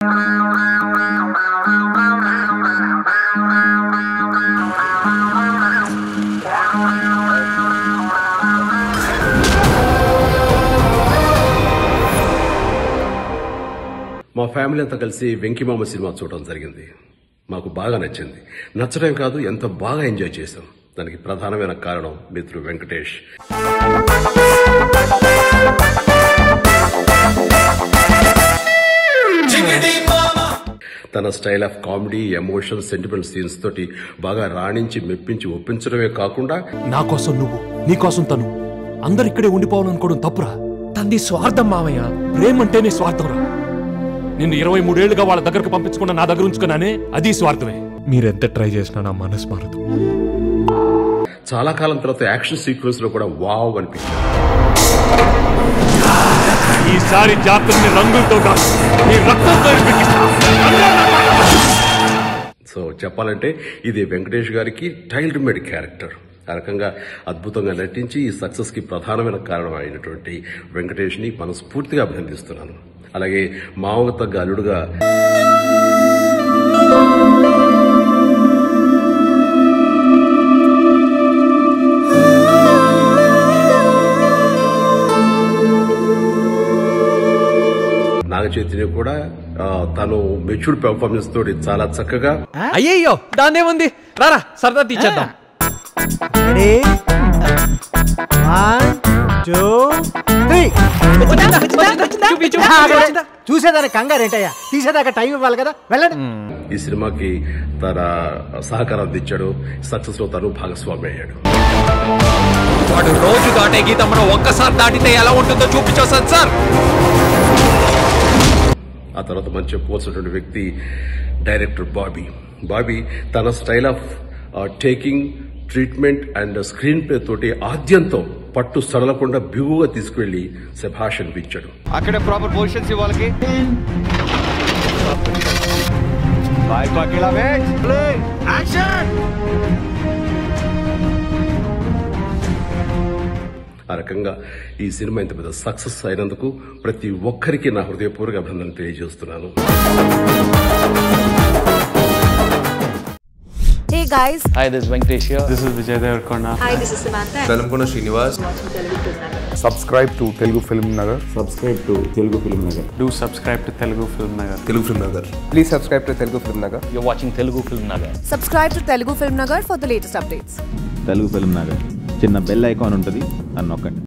మా ఫ్యామిలీ అంతా కలిసి వెంకిమామ సినిమా చూడడం జరిగింది మాకు బాగా నచ్చింది నచ్చడం కాదు ఎంత బాగా ఎంజాయ్ చేశాం దానికి ప్రధానమైన కారణం మిత్రుడు వెంకటేష్ తన style of comedy emotion sentiment scenes తోటి బాగా రాణించి మెప్పించి ఒప్పించడమే కాకుండా నా కోసం నువ్వు నీ కోసం తను అందరు ఇక్కడే ఉండిపోవాలనుకోవడం తప్పురా తంది స్వార్థం మామయ్య ప్రేమంటేనే స్వార్థం రా నిన్ను ఇరవై మూడేళ్లుగా వాళ్ళ దగ్గరకు పంపించకుండా నా దగ్గర ఉంచుకున్నానే అది స్వార్థమే మీరెంత ట్రై చేసినా నా మనసు మారదు చాలా కాలం తర్వాత యాక్షన్ సీక్వెన్స్ లో కూడా వావ్ అనిపించింది ఈసారి జాతరని రంగులతో కాదు నీ రక్తంతో ఇరికిస్తా. సో చెప్పాలంటే ఇది వెంకటేష్ గారికి టైల్డ్ మేడ్ క్యారెక్టర్ ఆ రకంగా అద్భుతంగా నటించి ఈ సక్సెస్ కి ప్రధానమైన కారణం అయినటువంటి వెంకటేష్ ని మనస్ఫూర్తిగా అభినందిస్తున్నాను అలాగే మామకు తగ్గ అల్లుడుగా నాగ చైతన్య కూడా ఆ, తను మెచ్యూర్డ్ పెర్ఫార్మెన్స్ తోటి చాలా చక్కగా అయ్యయ్యో దాన్నేముంది రారా సరదా తీసేద్దాం రెడీ వన్ టూ త్రీ చూపి, చూపి. చూసేదానికి కంగారు ఏంటయ్యా తీసేదాకా టైం ఇవ్వాలి కదా వెళ్ళండి ఈ సినిమాకి తన సహకారం అందించాడు సక్సెస్ లో తను భాగస్వామి అయ్యాడు వాడు రోజు దాటే గీత మనం ఒక్కసారి దాటితే ఎలా ఉంటుందో చూపించావు సార్ ఆ తర్వాత మనం చెప్పుకోవాల్సినటువంటి వ్యక్తి డైరెక్టర్ బాబీ బాబీ తన style of taking treatment and screenplay తోటి ఆద్యంతో పట్టు సడలకుండా బిగుగా తీసుకువెళ్లి శభాష్ అనిపించాడు అక్కడే ప్రాపర్ పొజిషన్స్ ఇవ్వాలి బాయ్ అకేలా వెయిట్ ప్లే యాక్షన్ ఆ రకంగా ఈ సినిమా ఇంత పెద్ద సక్సెస్ అయినందుకు ప్రతి ఒక్కరికి నా హృదయపూర్వక అభినందనలు తెలియజేస్తున్నాను Hey guys, Hi, this is Venkatesh here. This is Vijay Devarkonda. hi, this is Samantha. Velankonda Srinivas Subscribe to Telugu Film Nagar. Do subscribe to Telugu Film Nagar. Telugu Film Nagar. Please subscribe to Telugu film Nagar You're watching Telugu Film Nagar. Subscribe to Telugu Film Nagar for the latest updates. Telugu film Nagar చిన్న bell icon ఉంటుంది అని నొక్కండి